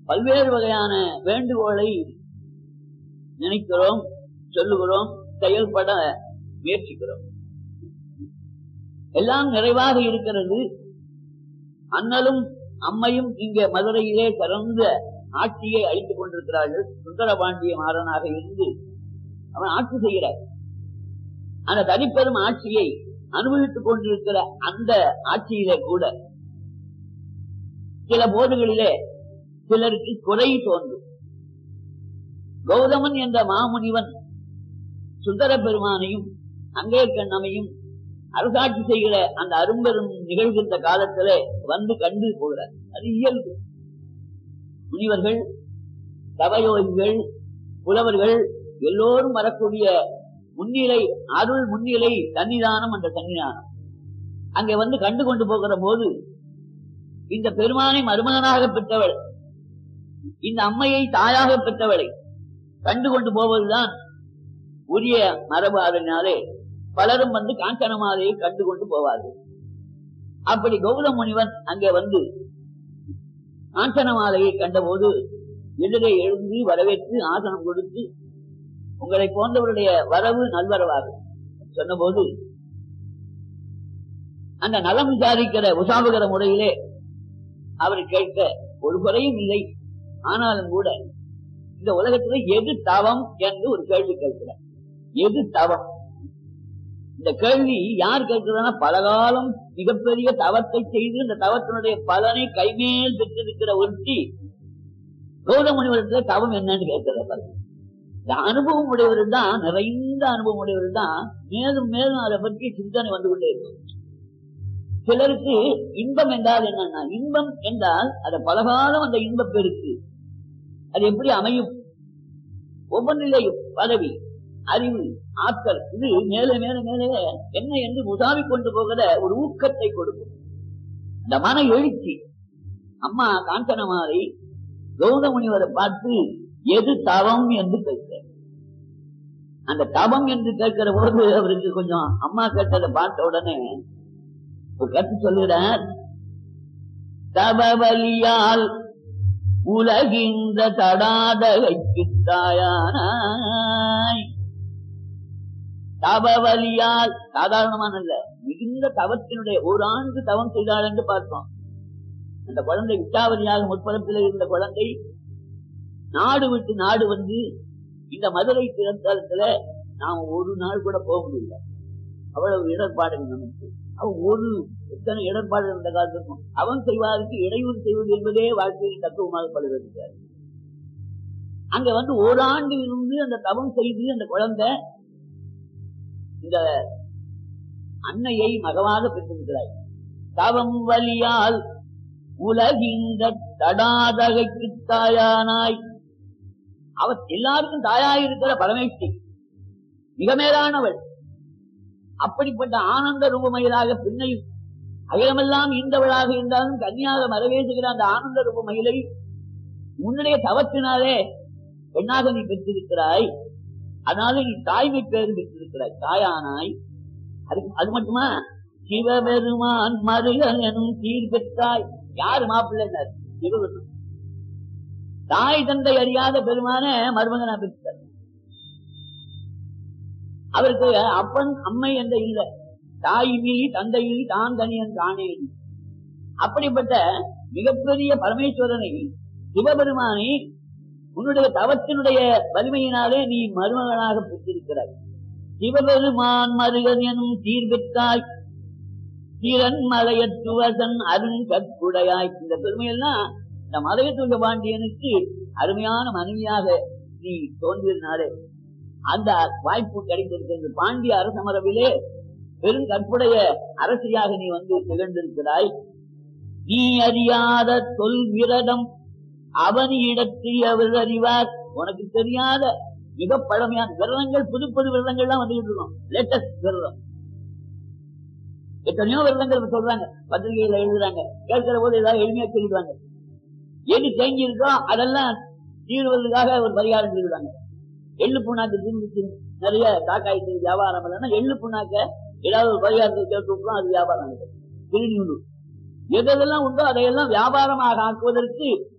பல்வேறு வகையான வேண்டுகோளை நினைக்கிறோம் சொல்லுகிறோம் செயல்பட முயற்சிக்கிறோம் எல்லாம் நிறைவாக இருக்கிறது அண்ணலும் அம்மையும் இங்கே மதுரையிலே சிறந்த ஆட்சியை அளித்துக் கொண்டிருக்கிறார்கள் சுந்தரபாண்டிய மாறனாக இருந்து அவன் ஆட்சி செய்கிறார் அந்த தனிப்பெரும் ஆட்சியை அனுபவித்துக் கொண்டிருக்கிற அந்த ஆட்சியிலே கூட சில போதுகளிலே சிலருக்கு குறை தோன்றும் கௌதமன் என்ற மாமுனிவன் சுந்தர பெருமானையும் அங்கேற்கண்ணமையும் அரசாட்சி செய்கிற அந்த அரும்பெரும் நிகழ்கின்ற காலத்திலே வந்து கண்டு போகிறார் அது இயல்பு முனிவர்கள் தவயோகிகள் புலவர்கள் எல்லோரும் வரக்கூடிய முன்னிலை அருள் முன்னிலை சன்னிதானம் அந்த சன்னிதானம் அங்கே வந்து கண்டு கொண்டு போகிற போது இந்த பெருமானை மருமகனாக பெற்றவள் இந்த அம்மையை தாயாக பெற்றவளை கண்டு கொண்டு போவதுதான் உரிய மரபு அதனாலே பலரும் வந்து காஞ்சனமாலையை கண்டு கொண்டு போவார்கள் அப்படி கௌதம் முனிவன் அங்கே வந்து காஞ்சனமாலையை கண்டபோது எதிரே எழுந்து வரவேற்று ஆசனம் கொடுத்து உங்களை போன்றவருடைய வரவு நல்வரவாகும் சொன்னபோது அந்த நலம் விசாரிக்கிற உசாபகர முறையிலே அவர் கேட்க ஒரு குறையும் இல்லை ஆனாலும் கூட இந்த உலகத்துல எது தவம் என்று ஒரு கேள்வி கேட்கிறார் எது தவம் இந்த கேள்வி யார் கேட்கிறதுனா பலகாலம் மிகப்பெரிய தவத்தை செய்து இந்த தவத்தினுடைய பலனை கைமேல் பெற்றிருக்கிற ஒருத்தி கௌதமுனிவரத்துல தவம் என்னன்னு கேட்கிற பாருங்க இந்த அனுபவம் உடையவர் தான் நிறைந்த அனுபவம் உடையவர் தான் மேலும் மேலும் அதை பற்றி சிந்தனை வந்து கொண்டே இருக்கும் சிலருக்கு இன்பம் என்றால் என்னன்னா இன்பம் என்றால் அது பலகாலம் அந்த இன்பப் பெருக்கு அது எப்படி அமையும் ஒவ்வொன்றிலேயும் பதவி அறிவு ஆற்றல் இது மேலே மேலே மேலே என்ன என்று முசாவி கொண்டு போகிற ஒரு ஊக்கத்தை கொடுக்கும் இந்த மன எழுச்சி அம்மா காஞ்சனமாலை கௌதமுனிவரை பார்த்து எது தவம் என்று கேட்கிறார் அந்த தவம் என்று கேட்கிற போது அவருக்கு கொஞ்சம் அம்மா கேட்டதை பார்த்த உடனே ஒரு கருத்து சொல்லுகிறார் தபவலியால் உலகின்ற தடாதகைக்கு தாயானாய் தபவலியால் சாதாரணமான இல்ல மிகுந்த தவத்தினுடைய ஒரு ஆண்டு தவம் செய்தாள் என்று பார்த்தோம் அந்த குழந்தை விட்டாவதியாக முற்பரப்பில் இருந்த குழந்தை நாடு விட்டு நாடு வந்து இந்த மதுரை திறத்தலத்துல நாம ஒரு நாள் கூட போக முடியல அவ்வளவு இடர்பாடுகள் நமக்கு அவன் ஒரு எத்தனை இடர்பாடு இருந்த காலத்திற்கும் அவன் செய்வாருக்கு இடையூறு செய்வது என்பதே வாழ்க்கையில் தத்துவமாக படுகிறது அங்க வந்து ஓராண்டு இருந்து அந்த தவம் செய்து அந்த குழந்தை இந்த அன்னையை மகவாக பெற்றிருக்கிறாய் தவம் வலியால் உலகிந்த தடாதகைக்கு தாயானாய் அவர் எல்லாருக்கும் தாயாயிருக்கிற பரமேஸ்வரி மிக மேலானவள் அப்படிப்பட்ட ஆனந்த ரூபமயிலாக பின்னையும் அகிலமெல்லாம் ஈந்தவளாக இருந்தாலும் கன்னியாக மரவேசுகிற அந்த ஆனந்த ரூபமயிலை உன்னுடைய தவத்தினாலே பெண்ணாக நீ பெற்றிருக்கிறாய் அதனால நீ தாய்மை பேர் பெற்றிருக்கிறாய் தாயானாய் அது அது மட்டுமா சிவபெருமான் மருகன் எனும் சீர் பெற்றாய் யாரு மாப்பிள்ளை சிவபெருமான் தாய் தந்தை அறியாத பெருமான மருமகனா பெற்றார் அவருக்கு அப்பன் அம்மை என்ற இல்ல தாயினி தந்தையில் தான் தனியன் காணேன் அப்படிப்பட்ட மிகப்பெரிய பரமேஸ்வரனை சிவபெருமானை உன்னுடைய தவத்தினுடைய வலிமையினாலே நீ மருமகனாக பெற்றிருக்கிறாய் சிவபெருமான் மருகன் எனும் சீர் பெற்றாய் திறன் மலையத்துவசன் அருண் கற்புடையாய் இந்த பெருமையெல்லாம் இந்த மலையத்துவ பாண்டியனுக்கு அருமையான மனைவியாக நீ தோன்றினாலே அந்த வாய்ப்பு கிடைத்திருக்கிறது பாண்டிய அரச மரபிலே பெரும் கற்புடைய அரசியாக நீ வந்து திகழ்ந்திருக்கிறாய் நீ அறியாத சொல் விரதம் அவனியிடத்தில் அவர் அறிவார் உனக்கு தெரியாத மிக பழமையான விரதங்கள் புது புது விரதங்கள் தான் வந்துகிட்டு இருக்கோம் லேட்டஸ்ட் விரதம் எத்தனையோ விரதங்கள் சொல்றாங்க பத்திரிகையில எழுதுறாங்க கேட்கிற போது ஏதாவது எளிமையா சொல்லிடுவாங்க எது தேங்கி இருக்கோ அதெல்லாம் தீர்வதற்காக ஒரு பரிகாரம் சொல்லிடுவாங்க எள்ளு புண்ணாக்கு தின்னு நிறைய காக்காய்க்கு வியாபாரம் இல்லைன்னா எள்ளு புண்ணாக்க ஏதாவது ஒரு பரிகாரத்தை கேட்டு அது வியாபாரம் திருநீண்டு எதெல்லாம் உண்டோ அதையெல்லாம் வியாபாரமாக ஆக்குவதற்கு